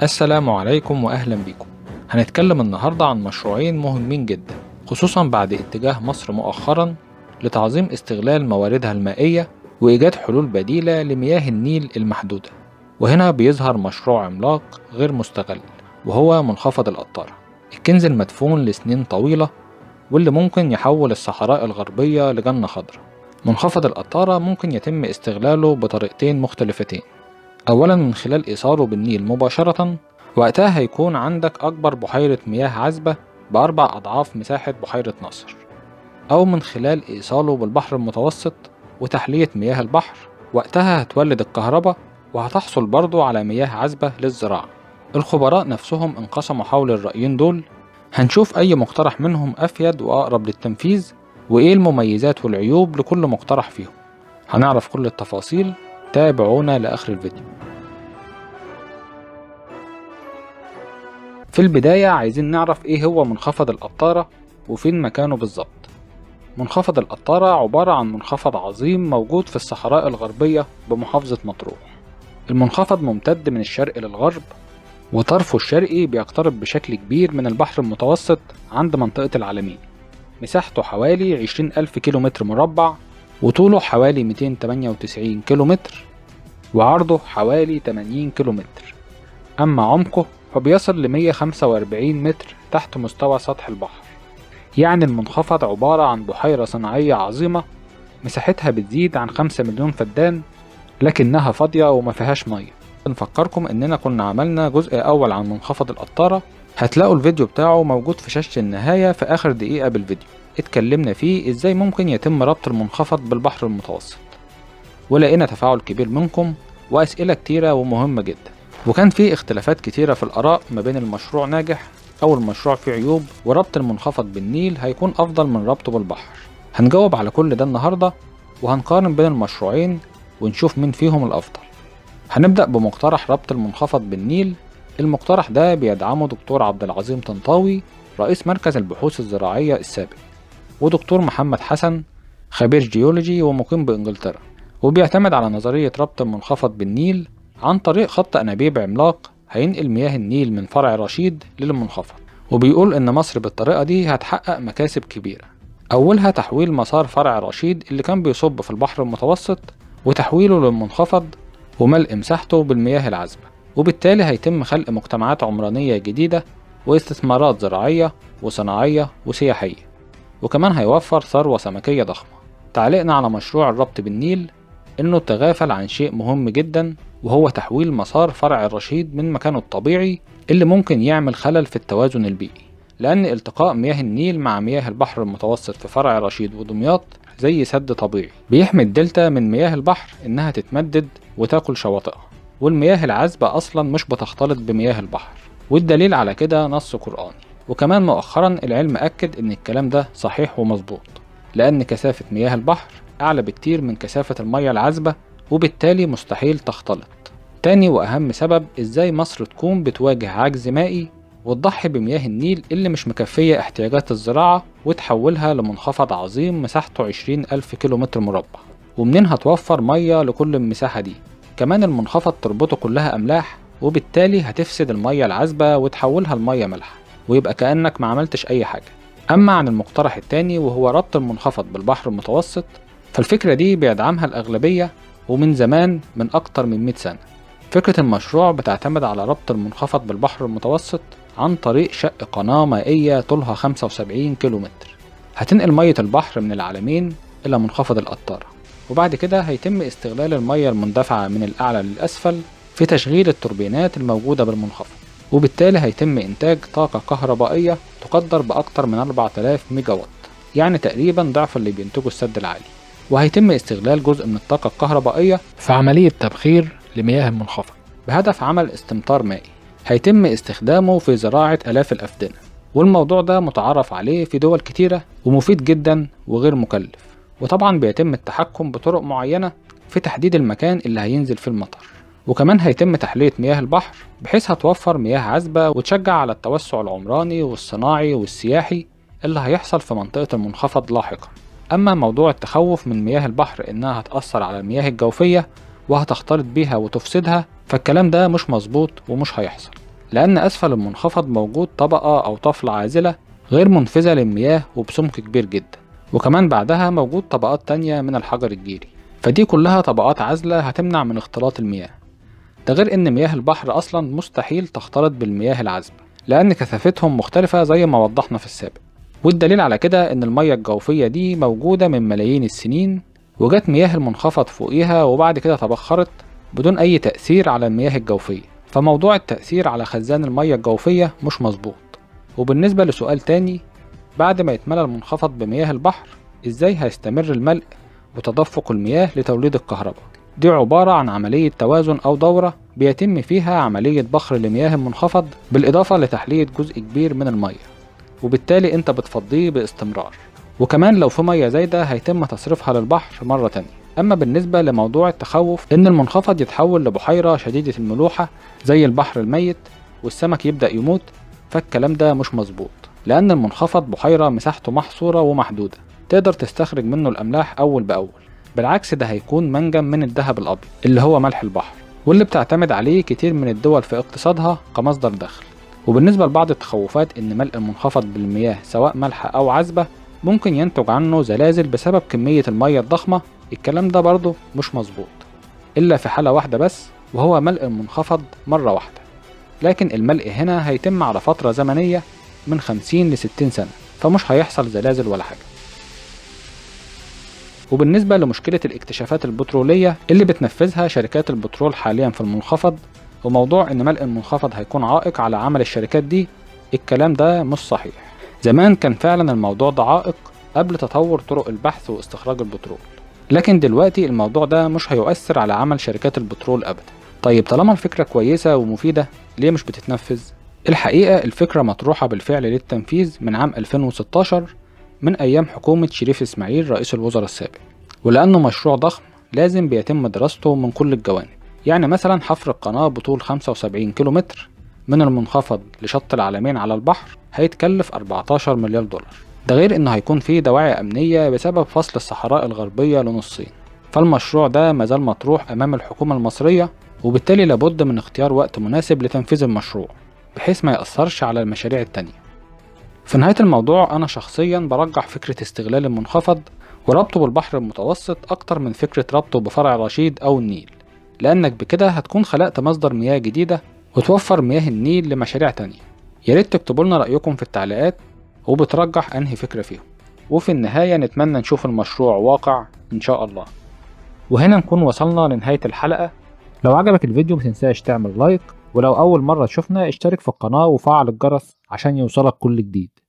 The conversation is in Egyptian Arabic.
السلام عليكم وأهلا بكم هنتكلم النهاردة عن مشروعين مهمين جدا خصوصا بعد اتجاه مصر مؤخرا لتعظيم استغلال مواردها المائية وإيجاد حلول بديلة لمياه النيل المحدودة وهنا بيظهر مشروع عملاق غير مستغل وهو منخفض القطارة الكنز المدفون لسنين طويلة واللي ممكن يحول الصحراء الغربية لجنة خضراء منخفض القطارة ممكن يتم استغلاله بطريقتين مختلفتين أولا من خلال إيصاله بالنيل مباشرة وقتها هيكون عندك أكبر بحيرة مياه عذبة بأربع أضعاف مساحة بحيرة ناصر أو من خلال إيصاله بالبحر المتوسط وتحلية مياه البحر وقتها هتولد الكهرباء وهتحصل برضه على مياه عذبة للزراعة الخبراء نفسهم انقسموا حول الرأيين دول هنشوف أي مقترح منهم أفيد وأقرب للتنفيذ وإيه المميزات والعيوب لكل مقترح فيهم هنعرف كل التفاصيل تابعونا لآخر الفيديو في البداية عايزين نعرف إيه هو منخفض القطارة وفين مكانه بالظبط منخفض القطارة عبارة عن منخفض عظيم موجود في الصحراء الغربية بمحافظة مطروح المنخفض ممتد من الشرق للغرب وطرفه الشرقي بيقترب بشكل كبير من البحر المتوسط عند منطقة العالمين مساحته حوالي 20 ألف كيلومتر مربع وطوله حوالي 298 كيلومتر وعرضه حوالي 80 كيلومتر أما عمقه فبيصل ل 145 متر تحت مستوى سطح البحر يعني المنخفض عبارة عن بحيرة صناعية عظيمة مساحتها بتزيد عن 5 مليون فدان لكنها فاضية وما فيهاش مية نفكركم اننا كنا عملنا جزء اول عن منخفض القطارة هتلاقوا الفيديو بتاعه موجود في شاشة النهاية في اخر دقيقة بالفيديو اتكلمنا فيه ازاي ممكن يتم ربط المنخفض بالبحر المتوسط ولقينا تفاعل كبير منكم واسئلة كتيرة ومهمة جدا وكان في اختلافات كتيرة في الاراء ما بين المشروع ناجح او المشروع فيه عيوب وربط المنخفض بالنيل هيكون افضل من ربطه بالبحر هنجاوب على كل ده النهاردة وهنقارن بين المشروعين ونشوف مين فيهم الافضل هنبدأ بمقترح ربط المنخفض بالنيل المقترح ده بيدعمه دكتور عبد العظيم طنطاوي رئيس مركز البحوث الزراعية السابق ودكتور محمد حسن خبير جيولوجي ومقيم بإنجلترا وبيعتمد على نظرية ربط المنخفض بالنيل عن طريق خط أنابيب عملاق هينقل مياه النيل من فرع رشيد للمنخفض وبيقول إن مصر بالطريقة دي هتحقق مكاسب كبيرة أولها تحويل مسار فرع رشيد اللي كان بيصب في البحر المتوسط وتحويله للمنخفض وملء مساحته بالمياه العذبة وبالتالي هيتم خلق مجتمعات عمرانية جديدة واستثمارات زراعية وصناعية وسياحية وكمان هيوفر ثروة سمكية ضخمة تعليقنا على مشروع الربط بالنيل إنه تغافل عن شيء مهم جدا وهو تحويل مسار فرع الرشيد من مكانه الطبيعي اللي ممكن يعمل خلل في التوازن البيئي لأن التقاء مياه النيل مع مياه البحر المتوسط في فرع رشيد ودمياط زي سد طبيعي بيحمي الدلتا من مياه البحر إنها تتمدد وتاكل شواطئها والمياه العذبة أصلا مش بتختلط بمياه البحر والدليل على كده نص قرآني وكمان مؤخرا العلم أكد إن الكلام ده صحيح ومظبوط لأن كثافة مياه البحر أعلى بكتير من كثافة المياه العذبة وبالتالي مستحيل تختلط تاني وأهم سبب إزاي مصر تكون بتواجه عجز مائي وتضحي بمياه النيل اللي مش مكفية احتياجات الزراعة وتحولها لمنخفض عظيم مساحته 20 ألف كيلومتر مربع ومنين هتوفر مية لكل المساحة دي كمان المنخفض تربطه كلها أملاح وبالتالي هتفسد المية العذبة وتحولها لمية مالحة ويبقى كأنك ما عملتش أي حاجة أما عن المقترح التاني وهو ربط المنخفض بالبحر المتوسط فالفكرة دي بيدعمها الأغلبية ومن زمان من أكتر من 100 سنة فكرة المشروع بتعتمد على ربط المنخفض بالبحر المتوسط عن طريق شق قناة مائية طولها 75 كيلومتر هتنقل مية البحر من العالمين إلى منخفض القطارة وبعد كده هيتم استغلال المية المندفعة من الأعلى للأسفل في تشغيل التوربينات الموجودة بالمنخفض وبالتالي هيتم إنتاج طاقة كهربائية تقدر بأكتر من 4000 ميجا وات يعني تقريبا ضعف اللي بينتجه السد العالي وهيتم استغلال جزء من الطاقة الكهربائية في عملية تبخير لمياه المنخفض بهدف عمل استمطار مائي هيتم استخدامه في زراعة آلاف الأفدنة والموضوع ده متعارف عليه في دول كتيرة ومفيد جدا وغير مكلف وطبعا بيتم التحكم بطرق معينة في تحديد المكان اللي هينزل فيه المطر وكمان هيتم تحلية مياه البحر بحيث هتوفر مياه عذبة وتشجع على التوسع العمراني والصناعي والسياحي اللي هيحصل في منطقة المنخفض لاحقا أما موضوع التخوف من مياه البحر إنها هتأثر على المياه الجوفية وهتختلط بيها وتفسدها فالكلام ده مش مظبوط ومش هيحصل لأن أسفل المنخفض موجود طبقة أو طفلة عازلة غير منفذة للمياه وبسمك كبير جدا وكمان بعدها موجود طبقات تانية من الحجر الجيري فدي كلها طبقات عازلة هتمنع من اختلاط المياه ده غير إن مياه البحر أصلا مستحيل تختلط بالمياه العذبة لأن كثافتهم مختلفة زي ما وضحنا في السابق والدليل على كده إن المياه الجوفية دي موجودة من ملايين السنين وجت مياه المنخفض فوقيها وبعد كده تبخرت بدون أي تأثير على المياه الجوفية فموضوع التأثير على خزان المياه الجوفية مش مظبوط وبالنسبة لسؤال تاني بعد ما يتملى المنخفض بمياه البحر ازاي هيستمر الملء وتدفق المياه لتوليد الكهرباء دي عبارة عن عملية توازن أو دورة بيتم فيها عملية بخر لمياه المنخفض بالإضافة لتحلية جزء كبير من المية وبالتالي أنت بتفضيه باستمرار وكمان لو في مية زايدة هيتم تصريفها للبحر مرة تانية أما بالنسبة لموضوع التخوف إن المنخفض يتحول لبحيرة شديدة الملوحة زي البحر الميت والسمك يبدأ يموت فالكلام ده مش مظبوط لأن المنخفض بحيرة مساحته محصورة ومحدودة تقدر تستخرج منه الأملاح أول بأول بالعكس ده هيكون منجم من الذهب الأبيض اللي هو ملح البحر واللي بتعتمد عليه كتير من الدول في اقتصادها كمصدر دخل وبالنسبة لبعض التخوفات إن ملء المنخفض بالمياه سواء مالحة أو عذبة ممكن ينتج عنه زلازل بسبب كمية المية الضخمة الكلام ده برضه مش مظبوط إلا في حالة واحدة بس وهو ملء المنخفض مرة واحدة لكن الملء هنا هيتم على فترة زمنية من 50 ل 60 سنة فمش هيحصل زلازل ولا حاجة وبالنسبة لمشكلة الاكتشافات البترولية اللي بتنفذها شركات البترول حاليا في المنخفض وموضوع ان ملء المنخفض هيكون عائق على عمل الشركات دي الكلام ده مش صحيح زمان كان فعلا الموضوع ده عائق قبل تطور طرق البحث واستخراج البترول لكن دلوقتي الموضوع ده مش هيؤثر على عمل شركات البترول ابدا طيب طالما الفكرة كويسة ومفيدة ليه مش بتتنفذ؟ الحقيقة الفكرة مطروحة بالفعل للتنفيذ من عام 2016 من أيام حكومة شريف إسماعيل رئيس الوزراء السابق ولأنه مشروع ضخم لازم بيتم دراسته من كل الجوانب يعني مثلا حفر القناة بطول 75 كيلومتر من المنخفض لشط العلمين على البحر هيتكلف 14 مليار دولار ده غير انه هيكون فيه دواعي امنية بسبب فصل الصحراء الغربية لنصين فالمشروع ده مازال مطروح امام الحكومة المصرية وبالتالي لابد من اختيار وقت مناسب لتنفيذ المشروع بحيث ما يأثرش على المشاريع التانية في نهاية الموضوع أنا شخصيا برجح فكرة استغلال المنخفض وربطه بالبحر المتوسط أكتر من فكرة ربطه بفرع رشيد أو النيل لأنك بكده هتكون خلقت مصدر مياه جديدة وتوفر مياه النيل لمشاريع تانية ياريت تكتبوا لنا رأيكم في التعليقات وبترجح أنهي فكرة فيهم وفي النهاية نتمنى نشوف المشروع واقع إن شاء الله وهنا نكون وصلنا لنهاية الحلقة لو عجبك الفيديو متنساش تعمل لايك ولو أول مرة تشوفنا اشترك في القناة وفعل الجرس عشان يوصلك كل جديد